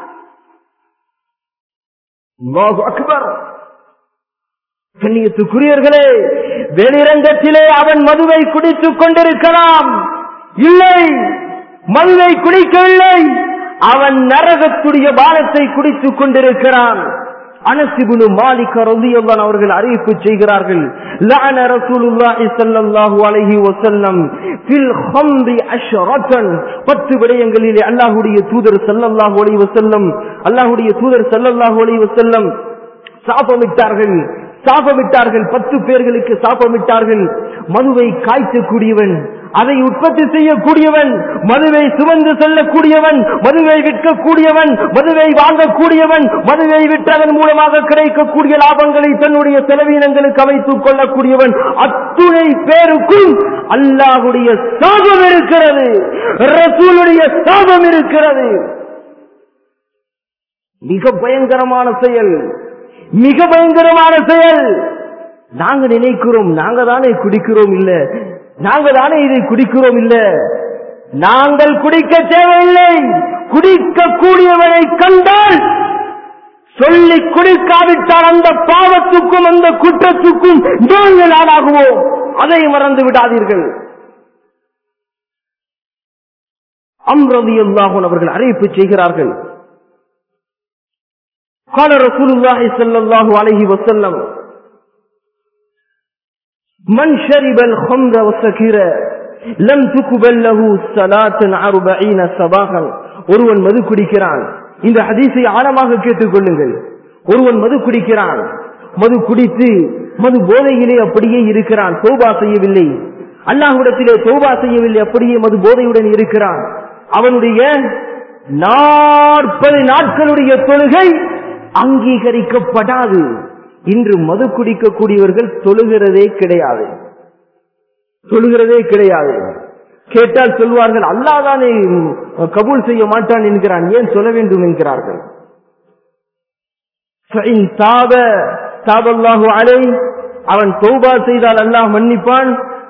அக்பர் கண்ணியத்துக்குரியர்களே வெளிரங்கத்திலே அவன் மதுவை குடித்துக் கொண்டிருக்கலாம் இல்லை மதுவை குடிக்கவில்லை அவன் நரகத்துடைய பானத்தை குடித்துக் கொண்டிருக்கிறான் அனசிபுனு மாலிக ரலியல்லாஹு அவர்கள் அறிவிப்பு செய்கிறார்கள் லஅன ரசூலுல்லாஹி ஸல்லல்லாஹு அலைஹி வஸல்லம் ஃபில் ஹம்ரி அஷ்ரத்தன் பத்து விடயங்களிலே அல்லாஹ்வுடைய தூதர் ஸல்லல்லாஹு அலைஹி வஸல்லம் அல்லாஹ்வுடைய தூதர் ஸல்லல்லாஹு அலைஹி வஸல்லம் சாபமிட்டார்கள் சாபமிட்டார்கள் பத்து பேர்களுக்கு சாபமிட்டார்கள் மனுவை காய்ச்சக்கூடியவன் அதை உற்பத்தி செய்யக்கூடியவன் மதுவை சுமந்து செல்லக்கூடியவன் மதுவை விற்கக்கூடியவன் மதுவை வாங்கக்கூடியவன் மதுவை விற்றதன் மூலமாக கிடைக்கக்கூடிய லாபங்களை தன்னுடைய செலவீனங்களுக்கு அமைத்துக் கொள்ளக்கூடியவன் அத்துணை பேருக்கும் அல்லாஹுடைய சாபம் இருக்கிறது ரசூலுடைய சாபம் இருக்கிறது மிக பயங்கரமான செயல் மிக பயங்கரமான செயல் நாங்க நினைக்கிறோம் நாங்க தானே குடிக்கிறோம் இல்ல நாங்க தானே இதை குடிக்கிறோம் இல்ல நாங்கள் குடிக்க தேவையில்லை குடிக்கக்கூடியவனை கண்டால் சொல்லி குடிக்காவிட்டால் அந்த பாவத்துக்கும் அந்த குற்றத்துக்கும் நாங்கள் ஆளாகுவோம் அதை மறந்து விடாதீர்கள் அம்ரதி அவர்கள் அறிவிப்பு செய்கிறார்கள் قال رسول الله صلى الله عليه وسلم من شرب الخمر وسكر لم تقبل له صلاة أربعين صباحا ஒருவன் மது குடிக்கிறான் இந்த ஹதீஸை ஆழமாக கேட்டுக் கொள்ளுங்கள் ஒருவன் மது குடிக்கிறான் மது குடித்து மது போதையிலே அப்படியே இருக்கிறான் தோபா செய்யவில்லை அல்லாஹ்விடத்திலே தோபா செய்யவில்லை அப்படியே மது போதையுடன் இருக்கிறான் அவனுடைய நாற்பது நாட்களுடைய தொழுகை அங்கீகரிக்கப்படாது இன்று மது குடிக்கக்கூடியவர்கள் தொழுகிறதே கிடையாது தொழுகிறதே கிடையாது கேட்டால் சொல்வார்கள் அல்லாதானே கபூல் செய்ய மாட்டான் என்கிறான் ஏன் சொல்ல வேண்டும் என்கிறார்கள் அவன் தௌபா செய்தால் அல்லாஹ் மன்னிப்பான்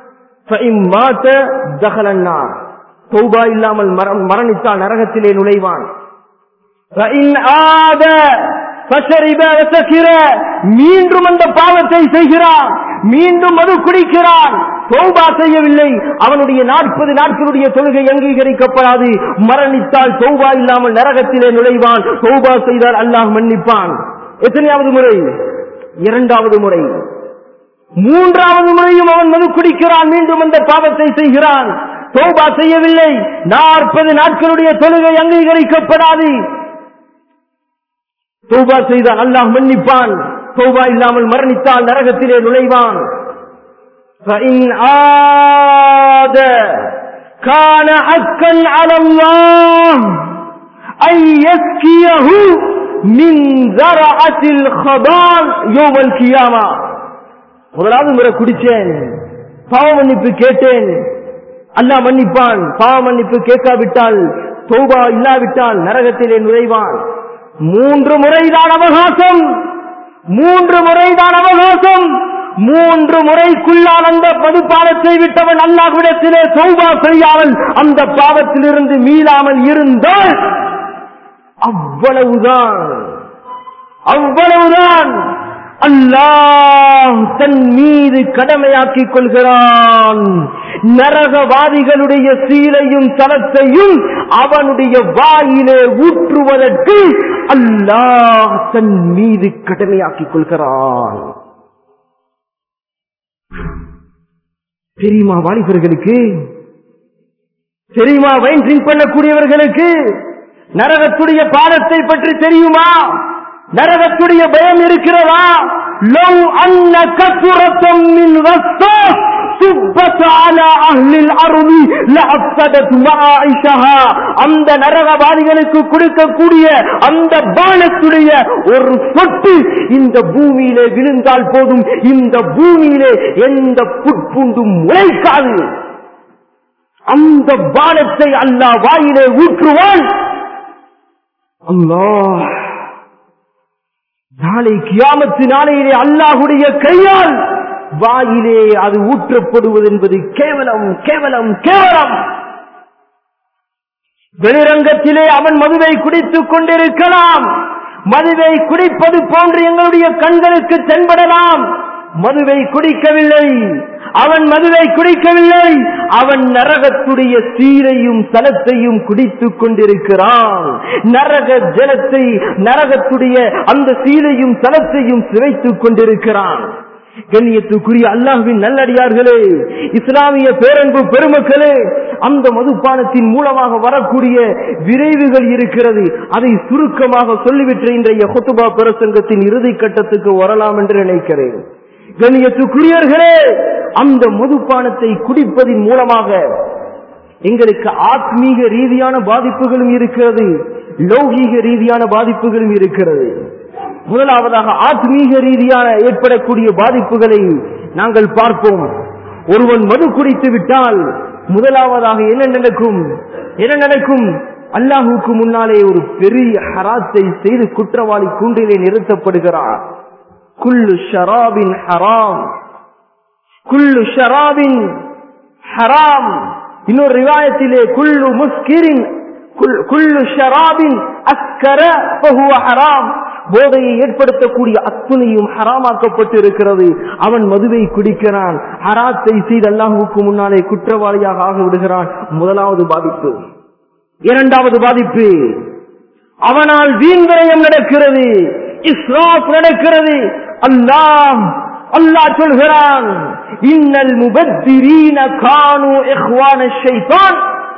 தௌபா இல்லாமல் மரணித்தால் நரகத்திலே நுழைவான் மீண்டும் அந்த பாவத்தை செய்கிறான் மீண்டும் மது குடிக்கிறான் தௌபா செய்யவில்லை அவனுடைய நாற்பது நாட்களுடைய தொழுகை அங்கீகரிக்கப்படாது மரணித்தால் தௌபா இல்லாமல் நரகத்திலே நுழைவான் தௌபா செய்தால் அல்லாஹ் மன்னிப்பான் எத்தனையாவது முறை இரண்டாவது முறை மூன்றாவது முறையும் அவன் மது குடிக்கிறான் மீண்டும் அந்த பாவத்தை செய்கிறான் தௌபா செய்யவில்லை நாற்பது நாட்களுடைய தொழுகை அங்கீகரிக்கப்படாது தௌபா செய்தால் அல்லாஹ் மன்னிப்பான் தௌபா இல்லாமல் மரணித்தால் நரகத்திலே நுழைவான் فإن عاد كان حقا على الله أن يسكيه من ذرعة الخبال يوم القيامة முதலாவது முறை குடிச்சேன் பாவ மன்னிப்பு கேட்டேன் அல்லாஹ் மன்னிப்பான் பாவ மன்னிப்பு கேட்காவிட்டால் தௌபா இல்லாவிட்டால் நரகத்திலே நுழைவான் மூன்று முறைதான் அவகாசம் மூன்று முறைதான் அவகாசம் மூன்று முறைக்குள்ளால் அந்த மதுபானத்தை விட்டவன் அல்லாஹ்விடத்திலே சௌபா செய்யாமல் அந்த பாவத்திலிருந்து மீளாமல் இருந்தால் அவ்வளவுதான் அவ்வளவுதான் அல்லாஹ் தன் மீது கடமையாக்கிக் கொள்கிறான் நரகவாதிகளுடைய சீலையும் தலத்தையும் அவனுடைய வாயிலே ஊற்றுவதற்கு அல்லாஹ் தன் மீது கடமையாக்கிக் கொள்கிறான் தெரியுமா வாலிபர்களுக்கு தெரியுமா வைன் ட்ரிங்க் பண்ணக்கூடியவர்களுக்கு நரகத்துடைய பாடத்தை பற்றி தெரியுமா நரகத்துடைய பயம் இருக்கிறதா லவ் அன்ன கசுரத்தம் மின் வஸ்தா சுப்பத் அலா அஹ்லில் அருளி லஅஃபதத் மஆயிஷஹா அந்த நரகவாதிகளுக்கு கொடுக்கக்கூடிய அந்த பானத்துடைய ஒரு சொட்டு இந்த பூமியிலே விழுந்தால் போதும் இந்த பூமியிலே எந்த புட்பூண்டும் முளைக்காது அந்த பானத்தை அல்லாஹ் வாயிலே ஊற்றுவான் அல்லாஹ் நாளை கியாமத்து நாளையிலே அல்லாஹுடைய கையால் வாயிலே அது ஊற்றப்படுவது என்பது கேவலம் கேவலம் கேவலம் வெளிரங்கத்திலே அவன் மதுவை குடித்துக் கொண்டிருக்கலாம் மதுவை குடிப்பது போன்று எங்களுடைய கண்களுக்கு தென்படலாம் மதுவை குடிக்கவில்லை அவன் மதுவை குடிக்கவில்லை அவன் நரகத்துடைய சீரையும் தலத்தையும் குடித்துக் கொண்டிருக்கிறான் நரக ஜலத்தை நரகத்துடைய அந்த சீரையும் தலத்தையும் சிவைத்துக் கொண்டிருக்கிறான் கண்ணியத்துக்குரிய அல்லாஹ்வின் நல்லடியார்களே இஸ்லாமிய பேரன்பு பெருமக்களே அந்த மதுப்பானத்தின் மூலமாக வரக்கூடிய விரைவுகள் இருக்கிறது அதை சுருக்கமாக சொல்லிவிட்டு இன்றைய கொத்துபா பிரசங்கத்தின் இறுதி கட்டத்துக்கு வரலாம் என்று நினைக்கிறேன் கண்ணியத்துக்குரியவர்களே அந்த மதுபானத்தை குடிப்பதின் மூலமாக எங்களுக்கு ஆத்மீக ரீதியான பாதிப்புகளும் இருக்கிறது லௌகீக ரீதியான பாதிப்புகளும் இருக்கிறது முதலாவதாக ஆத்மீக ரீதியான ஏற்படக்கூடிய பாதிப்புகளை நாங்கள் பார்ப்போம் ஒருவன் மது குடித்து விட்டால் முதலாவதாக என்ன நடக்கும் என்ன நடக்கும் அல்லாஹுக்கு முன்னாலே ஒரு பெரிய ஹராத்தை செய்து குற்றவாளி கூண்டிலே நிறுத்தப்படுகிறார் குல்லு ஷராபின் ஹராம் குல்லு ஷராபின் ஹராம் இன்னொரு ரிவாயத்திலே குல்லு முஸ்கிரின் குல்- குல்லு ஷராபின் அஸ்கர ஃபஹுவ ஹராம் போதையை ஏற்படுத்தக்கூடிய அத்துணையும் ஹராமாக்கப்பட்டு இருக்கிறது அவன் மதுவை குடிக்கிறான் ஹராத்தை செய்து அல்லாஹுக்கு முன்னாலே குற்றவாளியாக ஆக விடுகிறான் முதலாவது பாதிப்பு இரண்டாவது பாதிப்பு அவனால் வீண் விரயம் நடக்கிறது இஸ்ராப் நடக்கிறது அல்லாஹ் அல்லாஹ் சொல்கிறான் இன்னல் முபத்திரீன கானு இஹ்வான ஷைத்தான்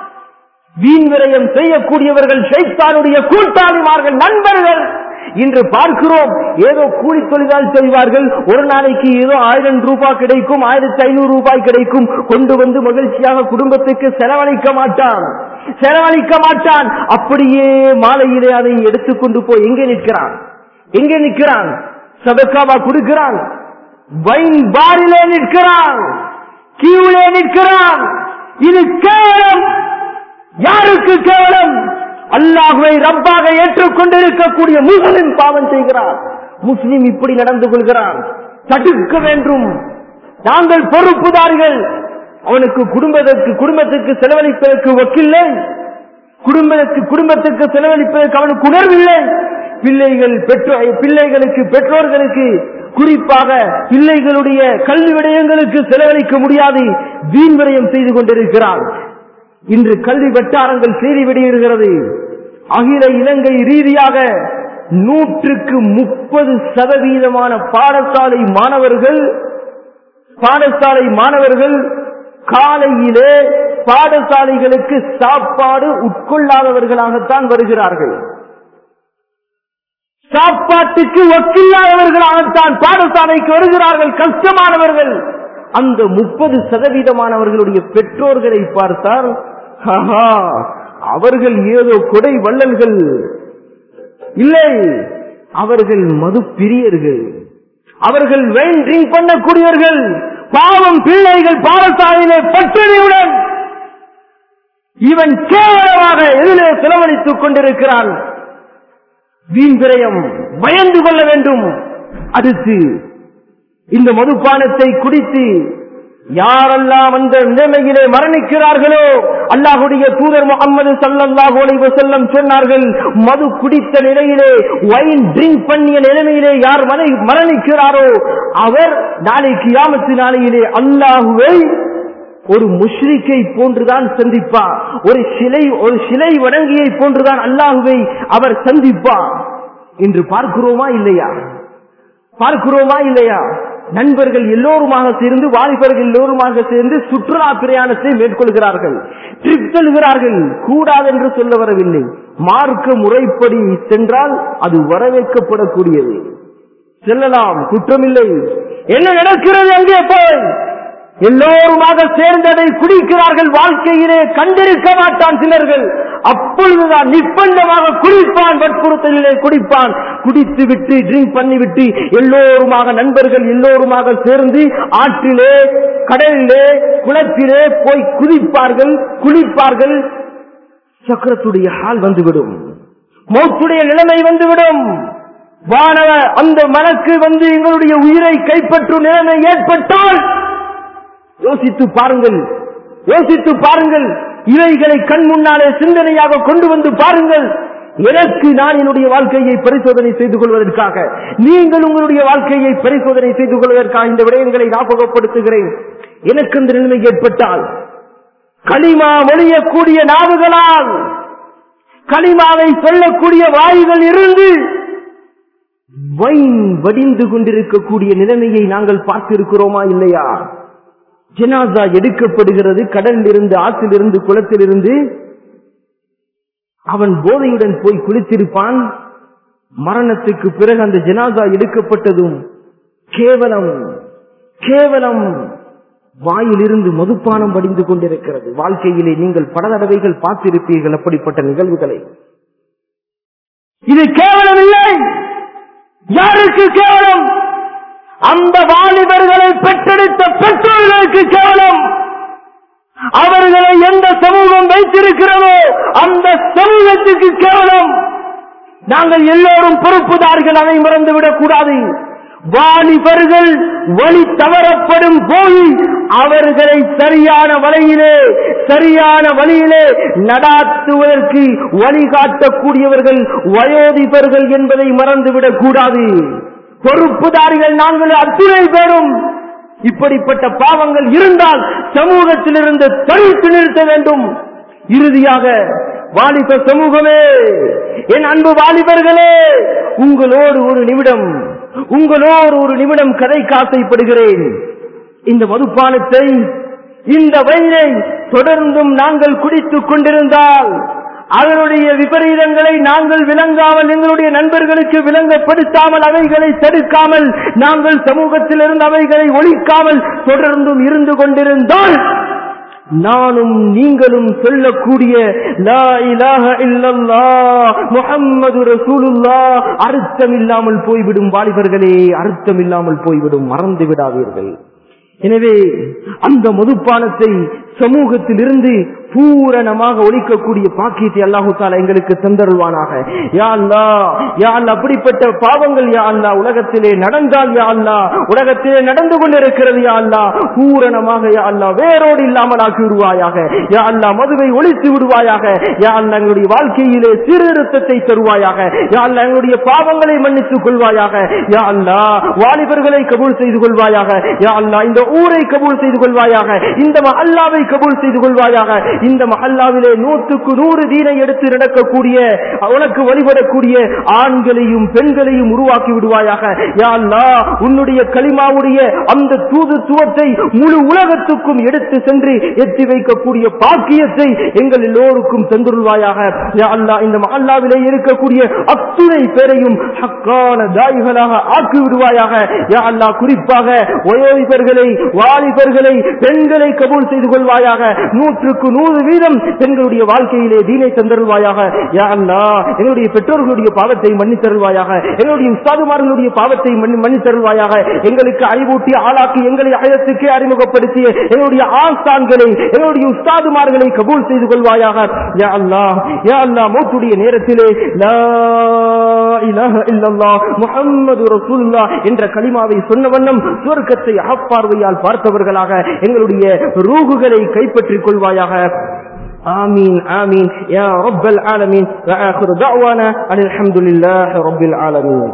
வீண் விரயம் செய்யக்கூடியவர்கள் ஷைத்தானுடைய கூட்டாளிமார்கள் நண்பர்கள் இன்று பார்க்கிறோம் ஏதோ கூலி தொழிலால் செய்வார்கள் ஒரு நாளைக்கு ஏதோ ஆயிரம் ரூபாய் கிடைக்கும் ஆயிரத்தி ஐநூறு ரூபாய் கிடைக்கும் கொண்டு வந்து மகிழ்ச்சியாக குடும்பத்துக்கு செலவழிக்க மாட்டான் செலவழிக்க மாட்டான் அப்படியே மாலையிலே அதை எடுத்துக்கொண்டு போய் எங்கே நிற்கிறான் எங்கே நிற்கிறான் சதக்காவா கொடுக்கிறான் வைன் பாரிலே நிற்கிறான் கீழே நிற்கிறான் இது கேவலம் யாருக்கு கேவலம் அல்லாஹுவை ரப்பாக ஏற்றுக்கொண்டிருக்கக்கூடிய முஸ்லிம் பாவம் செய்கிறார் முஸ்லிம் இப்படி நடந்து கொள்கிறான் தடுக்க வேண்டும் நாங்கள் பொறுப்புதாரிகள் அவனுக்கு குடும்பத்திற்கு குடும்பத்துக்கு செலவழிப்பதற்கு ஒக்கில்லை குடும்பத்துக்கு குடும்பத்துக்கு செலவழிப்பதற்கு அவனுக்கு உணர்வில்லை பிள்ளைகள் பெற்றோ பிள்ளைகளுக்கு பெற்றோர்களுக்கு குறிப்பாக பிள்ளைகளுடைய கல்வி விடயங்களுக்கு செலவழிக்க முடியாது வீண் விரயம் செய்து கொண்டிருக்கிறான் இன்று கல்வி வட்டாரங்கள் செய்தி வெளியிடுகிறது அகில இலங்கை ரீதியாக நூற்றுக்கு முப்பது சதவீதமான பாடசாலை மாணவர்கள் பாடசாலை மாணவர்கள் காலையிலே பாடசாலைகளுக்கு சாப்பாடு உட்கொள்ளாதவர்களாகத்தான் வருகிறார்கள் சாப்பாட்டுக்கு ஒக்கில்லாதவர்களாகத்தான் பாடசாலைக்கு வருகிறார்கள் கஷ்டமானவர்கள் அந்த முப்பது சதவீதமானவர்களுடைய பெற்றோர்களை பார்த்தால் ஆஹா, அவர்கள் ஏதோ கொடை வள்ளல்கள் இல்லை அவர்கள் மது பிரியர்கள் அவர்கள் வெயின் ட்ரிங்க் பண்ணக்கூடியவர்கள் பாவம் பிள்ளைகள் பாடசாலையிலே பட்டினியுடன் இவன் கேவலமாக எதிலே செலவழித்துக் கொண்டிருக்கிறான் வீண் விரயம் பயந்து கொள்ள வேண்டும் அடுத்து இந்த மதுபானத்தை குடித்து யாரெல்லாம் அந்த நிலைமையிலே மரணிக்கிறார்களோ அல்லாஹுடைய தூதர் முகமது சல்லல்லாஹு அலைஹி வஸல்லம் சொன்னார்கள் மது குடித்த நிலையிலே வைன் ட்ரிங்க் பண்ணிய நிலைமையிலே யார் மனை- மரணிக்கிறாரோ அவர் நாளை கியாமத்து நாளையிலே அல்லாஹுவை ஒரு முஷ்ரிக்கை போன்றுதான் சந்திப்பார் ஒரு சிலை ஒரு சிலை வணங்கியை போன்றுதான் அல்லாஹுவை அவர் சந்திப்பார் என்று பார்க்கிறோமா இல்லையா பார்க்கிறோமா இல்லையா நண்பர்கள் எல்லோருமாக சேர்ந்து வாலிபர்கள் எல்லோருமாக சேர்ந்து சுற்றுலா பிரயாணத்தை மேற்கொள்கிறார்கள் ட்ரிப் செல்கிறார்கள் கூடாது என்று சொல்ல வரவில்லை மார்க்க முறைப்படி சென்றால் அது வரவேற்கப்படக்கூடியது செல்லலாம் குற்றமில்லை என்ன நடக்கிறது அங்கே போய் எல்லோருமாக சேர்ந்ததை குடிக்கிறார்கள் வாழ்க்கையிலே கண்டிருக்க மாட்டான் சிலர்கள் அப்பொழுதுதான் நிர்பந்தமாக குடிப்பான் வற்புறுத்தலிலே குடிப்பான் குடித்து விட்டு ட்ரிங்க் பண்ணிவிட்டு எல்லோருமாக நண்பர்கள் எல்லோருமாக சேர்ந்து ஆற்றிலே கடலிலே குளத்திலே போய் குதிப்பார்கள் குளிப்பார்கள் சக்கரத்துடைய ஹால் வந்துவிடும் மௌத்துடைய நிலைமை வந்துவிடும் வானவ அந்த மனக்கு வந்து எங்களுடைய உயிரை கைப்பற்றும் நிலைமை ஏற்பட்டால் யோசித்து பாருங்கள் யோசித்து பாருங்கள் இவைகளை கண் முன்னாலே சிந்தனையாக கொண்டு வந்து பாருங்கள் எனக்கு நான் என்னுடைய வாழ்க்கையை பரிசோதனை செய்து கொள்வதற்காக நீங்கள் உங்களுடைய வாழ்க்கையை பரிசோதனை செய்து கொள்வதற்காக இந்த விடயங்களை ஞாபகப்படுத்துகிறேன் எனக்கு இந்த நிலைமை ஏற்பட்டால் களிமா மொழியக்கூடிய நாவுகளால் களிமாவை சொல்லக்கூடிய வாயுகள் இருந்து வைன் வடிந்து கொண்டிருக்கக்கூடிய நிலைமையை நாங்கள் பார்த்திருக்கிறோமா இல்லையா ஜனாசா எடுக்கப்படுகிறது கடலில் இருந்து ஆற்றிலிருந்து குளத்திலிருந்து அவன் போதையுடன் போய் குளித்திருப்பான் மரணத்துக்கு பிறகு அந்த ஜனாசா எடுக்கப்பட்டதும் கேவலம் கேவலம் வாயிலிருந்து மதுப்பானம் வடிந்து கொண்டிருக்கிறது வாழ்க்கையிலே நீங்கள் பல தடவைகள் பார்த்திருப்பீர்கள் அப்படிப்பட்ட நிகழ்வுகளை இது கேவலம் இல்லை யாருக்கு கேவலம் அந்த வாலிபர்களை பெற்றெடுத்த பெற்றோர்களுக்கு கேவலம் அவர்களை எந்த சமூகம் வைத்திருக்கிறதோ அந்த சமூகத்துக்கு கேவலம் நாங்கள் எல்லோரும் பொறுப்புதார்கள் அதை மறந்துவிடக் கூடாது வாலிபர்கள் வழி தவறப்படும் போய் அவர்களை சரியான வழியிலே சரியான வழியிலே நடாத்துவதற்கு வழிகாட்டக்கூடியவர்கள் வயோதிபர்கள் என்பதை மறந்துவிடக் கூடாது பொறுப்புதாரிகள் நாங்கள் அத்துணை பேரும் இப்படிப்பட்ட பாவங்கள் இருந்தால் சமூகத்திலிருந்து தடுத்து நிறுத்த வேண்டும் இறுதியாக வாலிப சமூகமே என் அன்பு வாலிபர்களே உங்களோடு ஒரு நிமிடம் உங்களோடு ஒரு நிமிடம் கதை காசைப்படுகிறேன் இந்த மதுப்பானத்தை இந்த வயிறை தொடர்ந்தும் நாங்கள் குடித்துக் கொண்டிருந்தால் அதனுடைய விபரீதங்களை நாங்கள் விளங்காமல் எங்களுடைய நண்பர்களுக்கு விளங்கப்படுத்தாமல் அவைகளை தடுக்காமல் நாங்கள் சமூகத்தில் இருந்து அவைகளை ஒழிக்காமல் தொடர்ந்தும் இருந்து கொண்டிருந்தால் நானும் நீங்களும் சொல்லக்கூடிய லா இலாஹ இல்லல்லாஹ் முஹம்மது ரசூலுல்லாஹ் அர்த்தம் இல்லாமல் போய்விடும் வாலிபர்களே அர்த்தம் இல்லாமல் போய்விடும் மறந்து விடாதீர்கள் எனவே அந்த மதுப்பானத்தை சமூகத்தில் இருந்து பூரணமாக ஒழிக்கக்கூடிய பாக்கியத்தை அல்லாஹு தாலா எங்களுக்கு தந்தருள்வானாக யா அல்லா யா அல்லா அப்படிப்பட்ட பாவங்கள் யா அல்லா உலகத்திலே நடந்தால் யா அல்லா உலகத்திலே நடந்து கொண்டிருக்கிறது யா அல்லா பூரணமாக யா அல்லா வேரோடு இல்லாமல் ஆக்கி விடுவாயாக யா அல்லா மதுவை ஒழித்து விடுவாயாக யா அல்லா எங்களுடைய வாழ்க்கையிலே சீர்திருத்தத்தை தருவாயாக யா அல்லா எங்களுடைய பாவங்களை மன்னித்துக் கொள்வாயாக யா அல்லா வாலிபர்களை கபூல் செய்து கொள்வாயாக யா அல்லா இந்த ஊரை கபூல் செய்து கொள்வாயாக இந்த மஹல்லாவை கபூல் செய்து கொள்வாயாக இந்த மஹல்லாவிலே நூற்றுக்கு நூறு தீனை எடுத்து நடக்கக்கூடிய உனக்கு வழிபடக்கூடிய ஆண்களையும் பெண்களையும் உருவாக்கி விடுவாயாக யா அல்லாஹ் உன்னுடைய களிமாவுடைய அந்த தூதுத்துவத்தை முழு உலகத்துக்கும் எடுத்து சென்று எட்டி வைக்கக்கூடிய பாக்கியத்தை எங்கள் எல்லோருக்கும் தந்துருள்வாயாக யா அல்லாஹ் இந்த மஹல்லாவிலே இருக்கக்கூடிய அத்துணை பேரையும் ஹக்கான தாய்களாக ஆக்கி விடுவாயாக யா அல்லாஹ் குறிப்பாக வயோதிபர்களை வாலிபர்களை பெண்களை கபூல் செய்து கொள்வாயாக நூற்றுக்கு நூறு வீதம் பெண்களுடைய வாழ்க்கையிலே தீனை தந்தருள்வாயாக யா அல்லாஹ் எங்களுடைய பெற்றோர்களுடைய பாவத்தை மன்னித்தருள்வாயாக எங்களுடைய உஸ்தாதுமார்களுடைய பாவத்தை மன்னி மன்னித்தருள்வாயாக எங்களுக்கு அறிவூட்டி ஆளாக்கி எங்களை ஆயத்துக்கே அறிமுகப்படுத்திய எங்களுடைய ஆஸ்தான்களை எங்களுடைய உஸ்தாதுமார்களை கபூல் செய்து கொள்வாயாக யா அல்லாஹ் யா அல்லாஹ் மௌத்துடைய நேரத்திலே லா இலாஹ இல்லல்லாஹ் முஹம்மது ரசூலுல்லாஹ் என்ற கலிமாவை சொன்ன வண்ணம் சுவர்க்கத்தை அகப்பார்வையால் பார்த்தவர்களாக எங்களுடைய ரூகுகளை கைப்பற்றிக் கொள்வாயாக آمين آمين يا رب العالمين وآخر دعوانا أن الحمد لله رب العالمين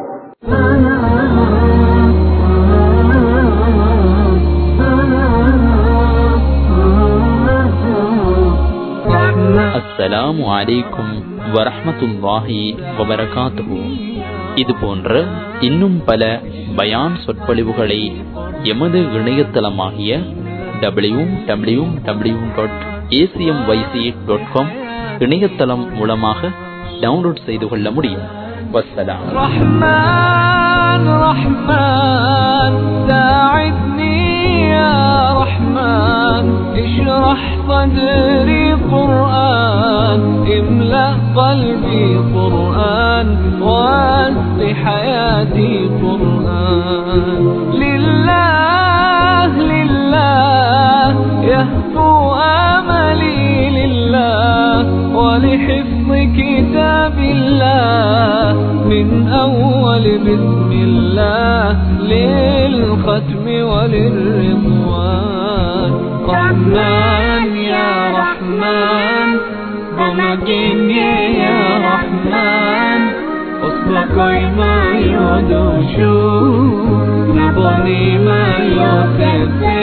அஸ்ஸலாமு அலைக்கும் வரஹ்மத்துல்லாஹி வபரகாத்துஹு இது போன்ற இன்னும் பல பயான் சொற்பொழிவுகளை எமது இணையதளமாகிய W W W dot A C M Y C dot com இணையதளம் மூலமாக டவுன்லோட் செய்து கொள்ள முடியும் வஸ்ஸலாம் رحمن رحمن ساعدني يا رحمن اشرح صدري قرآن املأ قلبي قرآن واسق حياتي قرآن لله لله يهفو آملي لله ولحفظ كتاب الله من أول بسم الله للختم وللرضوان رحمن يا رحمن بمجيني يا رحمن أصلك ما يدوشو نبني ما يوسف